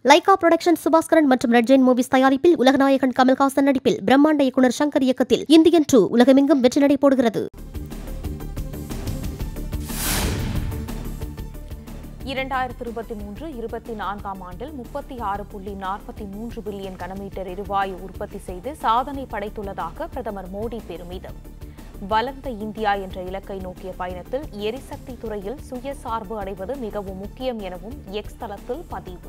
Lyca production Subaskaran மற்றும் Red Jain movies தயாரிப்பில் உலகநாயகன் கமல்ஹாசன் நடிப்பில் பிரம்மாண்ட இயக்குனர் சங்கர் இயக்கத்தில் இந்தியன் டூ உலகமெங்கும் வெற்றி நடை போடுகிறது இரண்டாயிரத்தி இருபத்தி மூன்று இருபத்தி நான்காம் ஆண்டில் முப்பத்தி ஆறு புள்ளி நாற்பத்தி மூன்று பில்லியன் கனமீட்டர் எரிவாயு உற்பத்தி செய்து சாதனை படைத்துள்ளதாக பிரதமர் மோடி பெருமிதம் வளர்ந்த இந்தியா என்ற இலக்கை நோக்கிய பயணத்தில் எரிசக்தி துறையில் சுயசார்பு அடைவது மிகவும் முக்கியம் எனவும் எக்ஸ் தளத்தில் பதிவு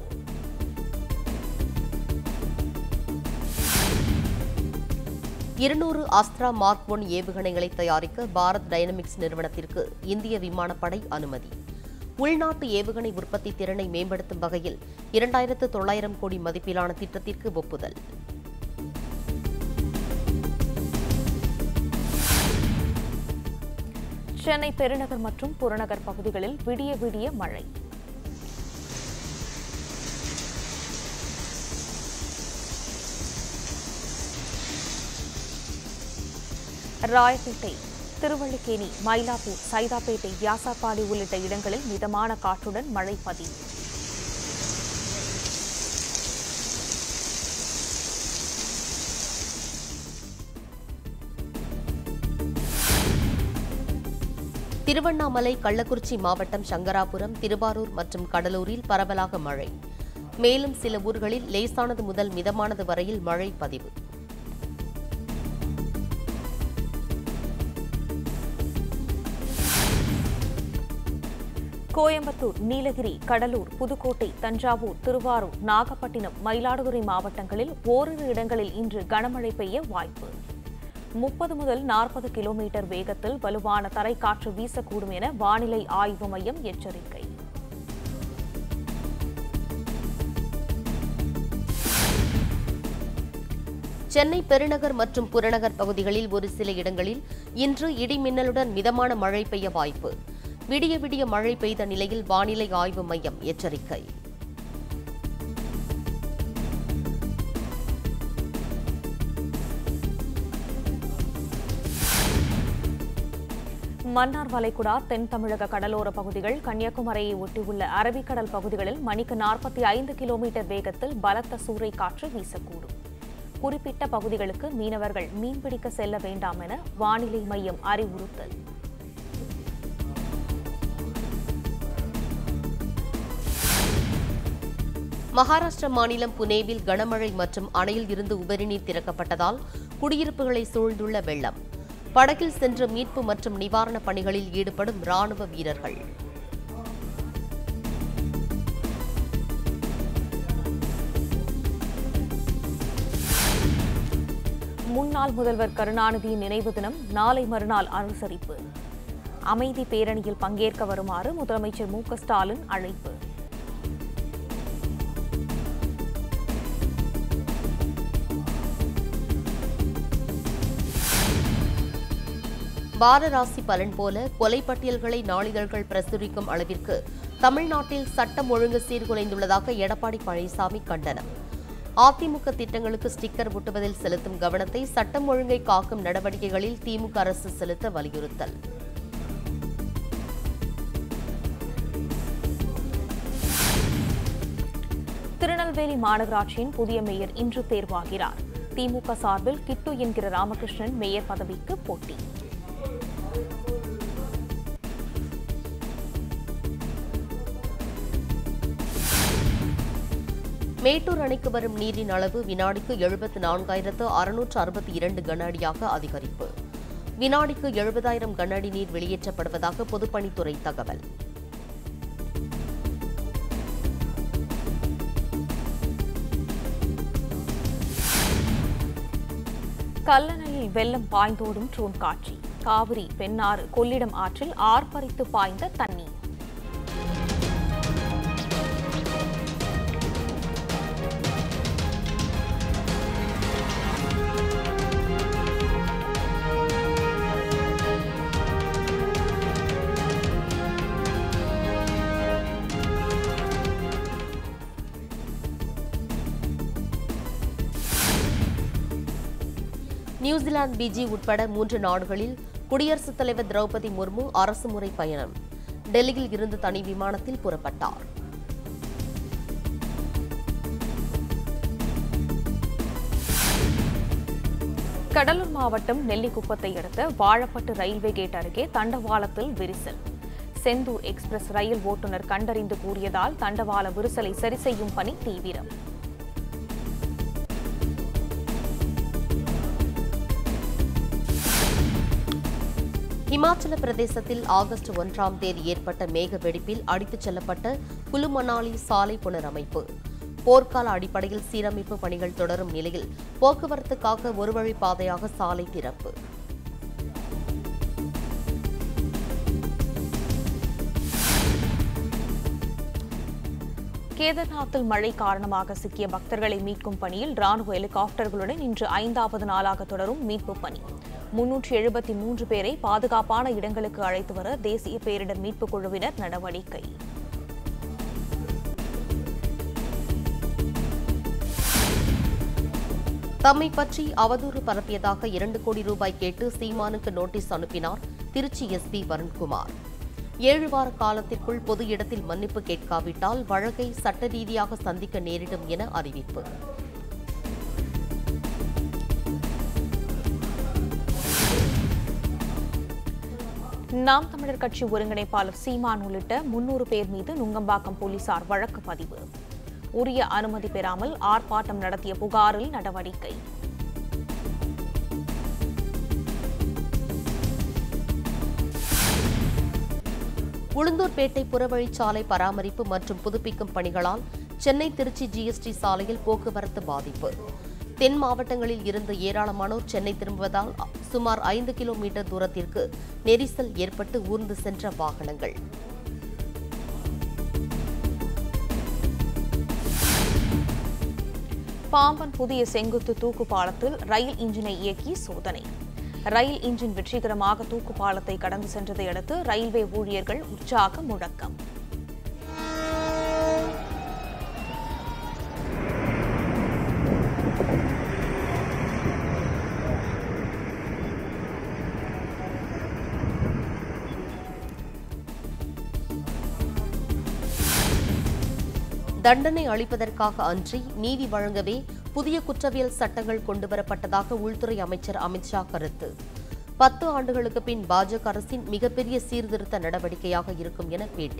இருநூறு அஸ்த்ரா மார்க் ஒன் ஏவுகணைகளை தயாரிக்க பாரத் டைனமிக்ஸ் நிறுவனத்திற்கு இந்திய விமானப்படை அனுமதி உள்நாட்டு ஏவுகணை உற்பத்தி திறனை மேம்படுத்தும் வகையில் இரண்டாயிரத்து தொள்ளாயிரம் கோடி மதிப்பிலான திட்டத்திற்கு ஒப்புதல் சென்னை பெருநகர் மற்றும் புறநகர் பகுதிகளில் விடிய விடிய மழை ராயப்பேட்டை திருவள்ளிக்கேணி மயிலாப்பூர் சைதாப்பேட்டை வியாசார்பாடி உள்ளிட்ட இடங்களில் மிதமான காற்றுடன் மழை பதிவு திருவண்ணாமலை கள்ளக்குறிச்சி மாவட்டம் சங்கராபுரம் திருவாரூர் மற்றும் கடலூரில் பரவலாக மழை மேலும் சில ஊர்களில் லேசானது முதல் மிதமானது வரையில் மழை பதிவு கோயம்புத்தூர் நீலகிரி கடலூர் புதுக்கோட்டை தஞ்சாவூர் திருவாரூர் நாகப்பட்டினம் மயிலாடுதுறை மாவட்டங்களில் ஓரிரு இடங்களில் இன்று கனமழை பெய்ய வாய்ப்பு முப்பது முதல் நாற்பது கிலோமீட்டர் வேகத்தில் வலுவான தரைக்காற்று வீசக்கூடும் என வானிலை ஆய்வு மையம் எச்சரிக்கை சென்னை பெருநகர் மற்றும் புறநகர் பகுதிகளில் ஒரு சில இடங்களில் இன்று இடி மின்னலுடன் மிதமான மழை பெய்ய வாய்ப்பு விடிய விடிய மழை பெய்த நிலையில் வானிலை ஆய்வு மையம் எச்சரிக்கை மன்னார் வளைகுடா தென் தமிழக கடலோர பகுதிகள் கன்னியாகுமரியை ஒட்டியுள்ள அரபிக்கடல் பகுதிகளில் மணிக்கு நாற்பத்தி ஐந்து கிலோமீட்டர் வேகத்தில் பலத்த சூறை காற்று வீசக்கூடும் குறிப்பிட்ட பகுதிகளுக்கு மீனவர்கள் மீன்பிடிக்க செல்ல வேண்டாம் என வானிலை மையம் அறிவுறுத்தல் மகாராஷ்டிர மாநிலம் புனேவில் கனமழை மற்றும் அணையில் இருந்து உபரிநீர் திறக்கப்பட்டதால் குடியிருப்புகளை சூழ்ந்துள்ள வெள்ளம் படகில் சென்று மீட்பு மற்றும் நிவாரணப் பணிகளில் ஈடுபடும் ராணுவ வீரர்கள் முன்னாள் முதல்வர் கருணாநிதியின் நினைவு தினம் நாளை மறுநாள் அனுசரிப்பு அமைதி பேரணியில் பங்கேற்க வருமாறு முதலமைச்சர் மு க ஸ்டாலின் அழைப்பு வாரராசி பலன் போல கொலை பட்டியல்களை நாளிதழ்கள் பிரசுரிக்கும் அளவிற்கு தமிழ்நாட்டில் சட்டம் ஒழுங்கு சீர்குலைந்துள்ளதாக எடப்பாடி பழனிசாமி கண்டனம் அதிமுக திட்டங்களுக்கு ஸ்டிக்கர் ஒட்டுவதில் செலுத்தும் கவனத்தை சட்டம் ஒழுங்கை காக்கும் நடவடிக்கைகளில் திமுக அரசு செலுத்த வலியுறுத்தல் திருநெல்வேலி மாநகராட்சியின் புதிய மேயர் இன்று தேர்வாகிறார் திமுக சார்பில் கிட்டு என்கிற ராமகிருஷ்ணன் மேயர் பதவிக்கு போட்டி மேட்டூர் அணைக்கு வரும் நீரின் அளவு வினாடிக்கு எழுபத்து நான்காயிரத்து அறுநூற்று அறுபத்தி இரண்டு கன அடியாக அதிகரிப்பு வினாடிக்கு எழுபதாயிரம் கன அடி நீர் வெளியேற்றப்படுவதாக பொதுப்பணித்துறை தகவல் கல்லணையில் வெள்ளம் பாய்ந்தோடும் ட்ரோன் காட்சி காவிரி பெண்ணாறு கொள்ளிடம் ஆற்றில் ஆர்ப்பரித்து பாய்ந்த தண்ணீர் நியூசிலாந்து பிஜி உட்பட மூன்று நாடுகளில் குடியரசுத் தலைவர் திரௌபதி முர்மு அரசுமுறை பயணம் டெல்லியில் இருந்து தனி விமானத்தில் புறப்பட்டார் கடலூர் மாவட்டம் நெல்லிக்குப்பத்தை அடுத்த வாழப்பட்டு ரயில்வே கேட் அருகே தண்டவாளத்தில் விரிசல் செந்தூர் எக்ஸ்பிரஸ் ரயில் ஓட்டுநர் கண்டறிந்து கூறியதால் தண்டவாள விரிசலை சரி செய்யும் பணி தீவிரம் இமாச்சல பிரதேசத்தில் ஆகஸ்ட் ஒன்றாம் தேதி ஏற்பட்ட மேக வெடிப்பில் அடித்துச் செல்லப்பட்ட குலு மணாலி சாலை புனரமைப்பு போர்க்கால அடிப்படையில் சீரமைப்பு பணிகள் தொடரும் நிலையில் போக்குவரத்துக்காக ஒரு வழி பாதையாக சாலை திறப்பு கேதார்நாத்தில் மழை காரணமாக சிக்கிய பக்தர்களை மீட்கும் பணியில் ராணுவ ஹெலிகாப்டர்களுடன் இன்று ஐந்தாவது நாளாக தொடரும் மீட்புப் பணி முன்னூற்றி எழுபத்தி மூன்று பேரை பாதுகாப்பான இடங்களுக்கு அழைத்து வர தேசிய பேரிடர் மீட்புக் குழுவினர் நடவடிக்கை தம்மை பற்றி அவதூறு பரப்பியதாக இரண்டு கோடி ரூபாய் கேட்டு சீமானுக்கு நோட்டீஸ் அனுப்பினார் திருச்சி எஸ்பி வருண்குமார் ஏழு வார காலத்திற்குள் பொது இடத்தில் மன்னிப்பு கேட்காவிட்டால் வழக்கை சட்ட ரீதியாக சந்திக்க நேரிடும் என அறிவிப்பு நாம் தமிழர் கட்சி ஒருங்கிணைப்பாளர் சீமான் உள்ளிட்ட முன்னூறு பேர் மீது நுங்கம்பாக்கம் போலீசார் வழக்கு பதிவு உரிய அனுமதி பெறாமல் ஆர்ப்பாட்டம் நடத்திய புகாரில் நடவடிக்கை உளுந்தூர்பேட்டை புறவழிச்சாலை பராமரிப்பு மற்றும் புதுப்பிக்கும் பணிகளால் சென்னை திருச்சி ஜிஎஸ்டி சாலையில் போக்குவரத்து பாதிப்பு தென் மாவட்டங்களில் இருந்து ஏராளமானோர் சென்னை திரும்புவதால் சுமார் ஐந்து கிலோமீட்டர் தூரத்திற்கு நெரிசல் ஏற்பட்டு ஊர்ந்து சென்ற வாகனங்கள் பாம்பன் புதிய செங்குத்து தூக்கு பாலத்தில் ரயில் இன்ஜினை இயக்கி சோதனை ரயில் இன்ஜின் வெற்றிகரமாக தூக்கு பாலத்தை கடந்து சென்றதை அடுத்து ரயில்வே ஊழியர்கள் உற்சாக முழக்கம் தண்டனை அளிப்பதற்காக அன்றி நீதி வழங்கவே புதிய குற்றவியல் சட்டங்கள் கொண்டுவரப்பட்டதாக உள்துறை அமைச்சர் அமித்ஷா கருத்து பத்து ஆண்டுகளுக்கு பின் பாஜக அரசின் மிகப்பெரிய சீர்திருத்த நடவடிக்கையாக இருக்கும் என பேட்டி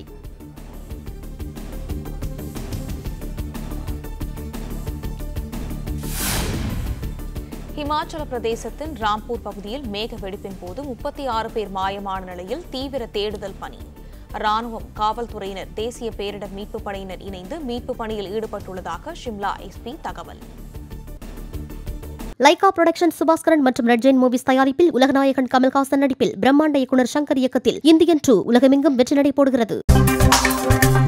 ஹிமாச்சல பிரதேசத்தின் ராம்பூர் பகுதியில் மேக வெடிப்பின் போது முப்பத்தி ஆறு பேர் மாயமான நிலையில் தீவிர தேடுதல் பணி ராணுவம் காவல்துறையினர் தேசிய பேரிடர் மீட்புப் படையினர் இணைந்து மீட்புப் பணியில் ஈடுபட்டுள்ளதாக ஷிம்லா எஸ்பி தகவல் லைகா புரொடக்ஷன் சுபாஸ்கரன் மற்றும் ரெட் ஜெயின் மூவிஸ் தயாரிப்பில் உலகநாயகன் கமல்ஹாசன் நடிப்பில் பிரம்மாண்ட இயக்குனர் சங்கர் இயக்கத்தில் இந்தியன் டூ உலகமெங்கும் வெற்றி நடை போடுகிறது